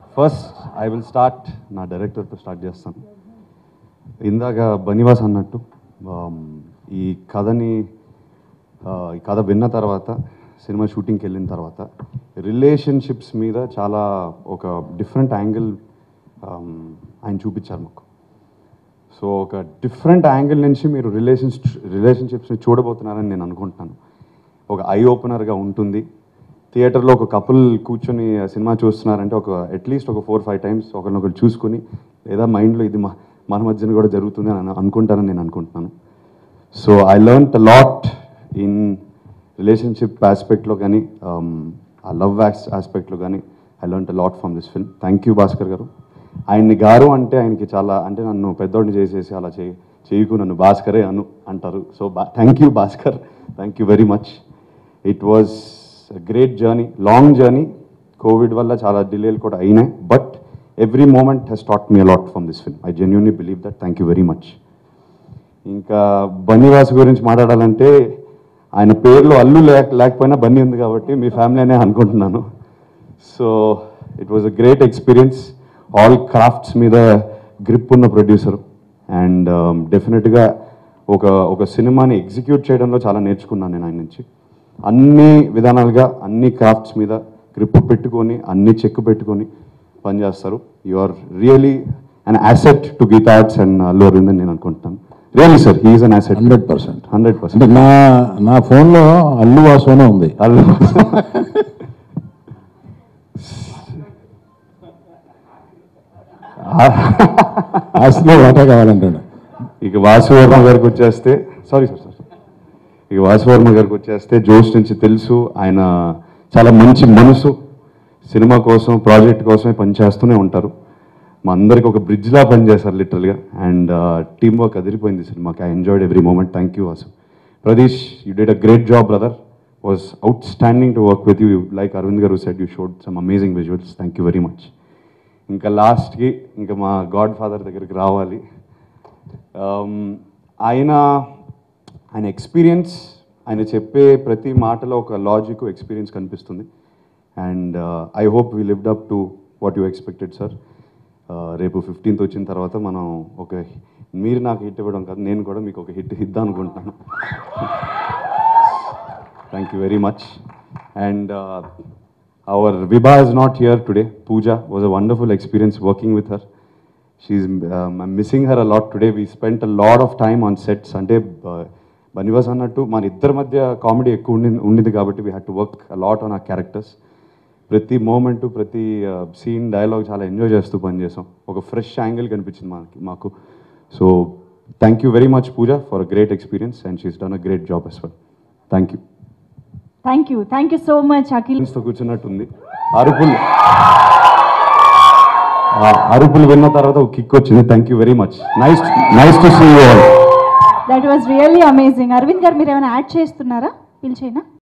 first I will start నా డైరెక్టర్తో start చేస్తాను ఇందాక బనివాస్ అన్నట్టు um, ఈ కథని uh, ఈ కథ విన్న తర్వాత సినిమా షూటింగ్కి వెళ్ళిన తర్వాత రిలేషన్షిప్స్ మీద చాలా ఒక డిఫరెంట్ యాంగిల్ ఆయన చూపించారు మాకు సో ఒక డిఫరెంట్ యాంగిల్ నుంచి మీరు రిలేషన్స్ రిలేషన్షిప్స్ని చూడబోతున్నారని నేను అనుకుంటున్నాను ఒక ఐ ఓపెనర్గా ఉంటుంది థియేటర్లో ఒక కపుల్ కూర్చొని ఆ సినిమా చూస్తున్నారంటే ఒక అట్లీస్ట్ ఒక ఫోర్ ఫైవ్ టైమ్స్ ఒకరినొకరు చూసుకొని లేదా మైండ్లో ఇది మా మన మధ్యన కూడా జరుగుతుంది అని అనుకుంటానని నేను అనుకుంటున్నాను so I learn a lot in relationship ఆస్పెక్ట్లో కానీ ఆ లవ్ ఆస్పెక్ట్లో కానీ I learn a lot from this film thank you Bhaskar garu ఆయన్ని గారు అంటే ఆయనకి చాలా అంటే నన్ను పెద్దోడిని చేసేసి అలా చేయి చేయకు నన్ను భాస్కరే అను అంటారు సో బా thank you Bhaskar thank you very much it was great journey long journey covid వల్ల చాలా డిలేలు కూడా అయినాయి but every moment he's taught me a lot from this film I genuinely believe that thank you very much ఇంకా బన్నీవాస్ గురించి మాట్లాడాలంటే ఆయన పేరులో అల్లు లేక లేకపోయినా బన్నీ ఉంది కాబట్టి మీ ఫ్యామిలీ అనే అనుకుంటున్నాను so it was a great experience all crafts మీద గ్రిప్ ఉన్న ప్రొడ్యూసర్ అండ్ డెఫినెట్గా ఒక ఒక సినిమాని ఎగ్జిక్యూట్ చేయడంలో చాలా నేర్చుకున్నాను నేను ఆయన నుంచి అన్ని విధానాలుగా అన్ని క్రాఫ్ట్స్ మీద గ్రిప్ పెట్టుకొని అన్ని చెక్ పెట్టుకొని పనిచేస్తారు you are really an asset to Geetha Arts and Allu Aravind అని నేను అనుకుంటున్నాను really sir he's an asset hundred percent hundred అంటే పర్సెంట్ నా నా ఫోన్లో అల్లు వాసునే ఉంది అల్లు ఆస్తిలో వాటా కావాలంటాడు ఇక వాసువర్మ గారికి వచ్చేస్తే సారీ సార్ సార్ ఇక వాసువర్మ గారికి వచ్చేస్తే జోష్ నుంచి తెలుసు ఆయన చాలా మంచి మనసు సినిమా కోసం ప్రాజెక్ట్ కోసమే పనిచేస్తూనే ఉంటారు మా అందరికి ఒక బ్రిడ్జ్లా పనిచేశారు లిటరల్గా అండ్ టీమ్ వర్క్ అదిరిపోయింది సినిమాకి I enjoyed every moment thank you Vasu Pradeesh you did a great job brother was outstanding to work with you like Aravind garu set you showed some amazing visuals thank you very much ఇంకా లాస్ట్కి ఇంకా మా God father దగ్గరికి రావాలి Um, ఆయన ఆయన experience ఆయన చెప్పే ప్రతి మాటలో ఒక లాజిక్ ఎక్స్పీరియన్స్ కనిపిస్తుంది and I hope we lived up to what you expected sir రేపు ఫిఫ్టీన్త్ వచ్చిన తర్వాత మనం ఒక మీరు నాకు హిట్ ఇవ్వడం కాదు నేను కూడా మీకు ఒక హిట్ ఇద్దాం అనుకుంటున్నాను thank you very much and our Vibha is not here today Pooja was a wonderful experience working with her she's missing her a lot today we spent a lot of time on sets అంటే బనివాస్ అన్నట్టు మన ఇద్దరి మధ్య comedy ఎక్కువ ఉండి ఉండింది కాబట్టి we had to work a lot on uh characters ప్రతి మూమెంట్ ప్రతి సీన్ డైలాగ్ చాలా ఎంజాయ్ చేస్తూ పనిచేసాం ఒక ఫ్రెష్ యాంగిల్ కనిపించింది మనకి మాకు so thank you very much Pooja for a great experience and she's done a great job as well thank you thank you thank you so much Akhil తో కూర్చున్నట్టుంది అరుపులు ఆ అరుపులు విన్న తర్వాత ఒక కిక్ వచ్చింది thank you very much nice nice to see you all that was really amazing Aravind garu మీరు ఏమైనా యాడ్ చేస్తున్నారా పిలిచేనా